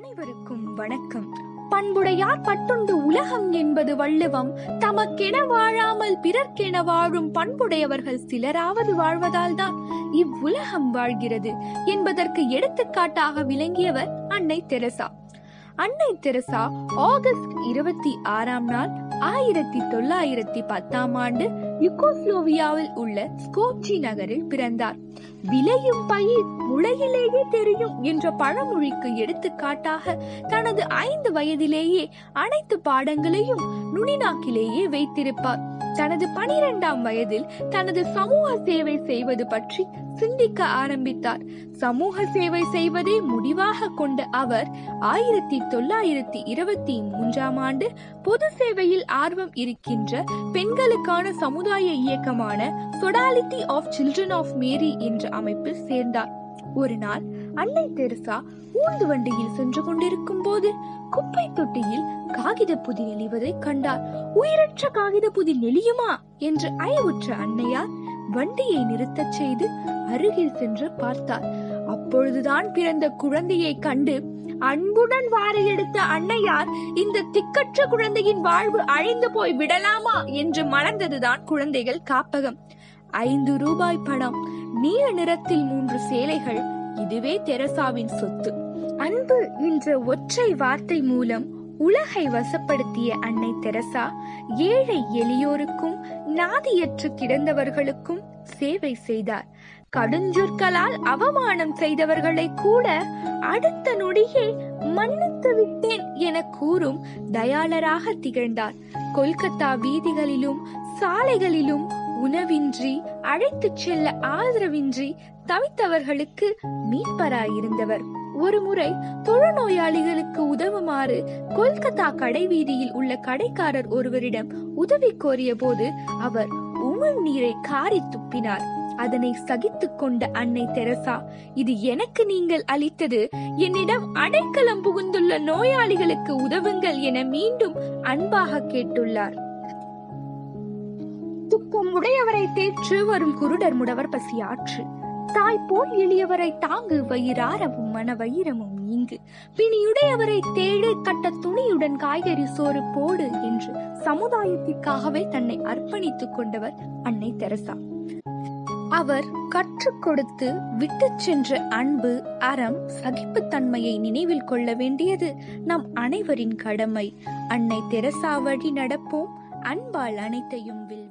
அனைவருக்கும் வணக்கம் பண்புடையார் பட்டுண்டு உலகம் என்பது வள்ளுவம் தமக்கென வாழாமல் பிறர்க்கென வாழும் பண்புடையவர்கள் சிலராவது வாழ்வதால் தான் இவ்வுலகம் வாழ்கிறது என்பதற்கு எடுத்துக்காட்டாக விளங்கியவர் அன்னை தெரசா அன்னை தெரசா ஆகஸ்ட் இருபத்தி ஆறாம் நாள் ஆயிரத்தி தொள்ளாயிரத்தி பத்தாம் ஆண்டு யுகோஸ்லோவியாவில் உள்ள ஸ்கோப்ஜி நகரில் பிறந்தார் விளையும் பயிர் முளையிலேயே தெரியும் என்ற பழமொழிக்கு எடுத்துக்காட்டாக தனது ஐந்து வயதிலேயே அனைத்து பாடங்களையும் நுனிநாக்கிலேயே வைத்திருப்பார் தனது பனிரெண்டாம் வயதில் தனது சமூக சேவை செய்வது பற்றி சிந்திக்க ஆரம்பித்தார் சமூக சேவை செய்வதே முடிவாக கொண்ட அவர் ஆயிரத்தி தொள்ளாயிரத்தி இருபத்தி மூன்றாம் ஆண்டு பொது சேவையில் ஆர்வம் இருக்கின்ற பெண்களுக்கான சமுதாய இயக்கமான Sodality of Children of Mary என்ற அமைப்பில் சேர்ந்தார் ஒரு நாள் அன்னை தெரசா ஊர்ந்து வண்டியில் சென்று கொண்டிருக்கும் போது குப்பை தொட்டியில் காகித புதி நெளிவதை கண்டார் உயிரற்ற காகித புதி நெளியுமா என்று அயவுற்ற அன்னையார் வண்டியை நிறுத்தச் செய்து அருகில் சென்று பார்த்தார் அப்பொழுதுதான் பிறந்த குழந்தையை கண்டு அன்புடன் வாரி எடுத்த அன்னையார் இந்த திக்கற்ற குழந்தையின் வாழ்வு அழிந்து போய் விடலாமா என்று மலர்ந்ததுதான் குழந்தைகள் காப்பகம் ஐந்து ரூபாய் பணம் நீல நிறத்தில் மூன்று சேலைகள் இதுவே தெரசாவின் சொத்து அன்பு என்ற ஒற்றை வார்த்தை மூலம் உலகை வசப்படுத்திய அன்னை தெரசா ஏழை எளியோருக்கும் நாதியற்று கிடந்தவர்களுக்கும் சேவை செய்தார் கடுஞ்சொற்களால் அவமானம் செய்தவர்களை கூட அடுத்த நொடியே மன்னித்து விட்டேன் என கூறும் தயாளராக திகழ்ந்தார் கொல்கத்தா வீதிகளிலும் சாலைகளிலும் உணவின்றி அழைத்துச் செல்ல ஆதரவின்றி தவித்தவர்களுக்கு மீட்பராயிருந்தவர் ஒருமுறை தொழுநோயாளிகளுக்கு உதவுமாறு கொல்கத்தா கடைவீதியில் உள்ள கடைக்காரர் ஒருவரிடம் உதவி கோரிய போது அவர் உமிழ் நீரை காரி துப்பினார் அதனை சகித்துக் கொண்ட அன்னை தெரசா இது எனக்கு நீங்கள் அளித்தது என்னிடம் அடைக்கலம் புகுந்துள்ள நோயாளிகளுக்கு உதவுங்கள் என மீண்டும் அன்பாக கேட்டுள்ளார் துக்கம் உடையவரை தேற்று வரும் குருடர் முடவர் பசியாற்று தாய் போல் எளியவரை தாங்கு வயிறாரவும் மன வைரமும் நீங்கு பிணியுடையவரை தேடு கட்ட துணியுடன் காய்கறி சோறு போடு என்று சமுதாயத்திற்காகவே தன்னை அர்ப்பணித்துக் கொண்டவர் அன்னை தெரசா அவர் கற்றுக் கொடுத்து விட்டுச் சென்ற அன்பு அறம் சகிப்புத்தன்மையை நினைவில் கொள்ள வேண்டியது நம் அனைவரின் கடமை அன்னை தெரசா வழி நடப்போம் அன்பால் அனைத்தையும் வில்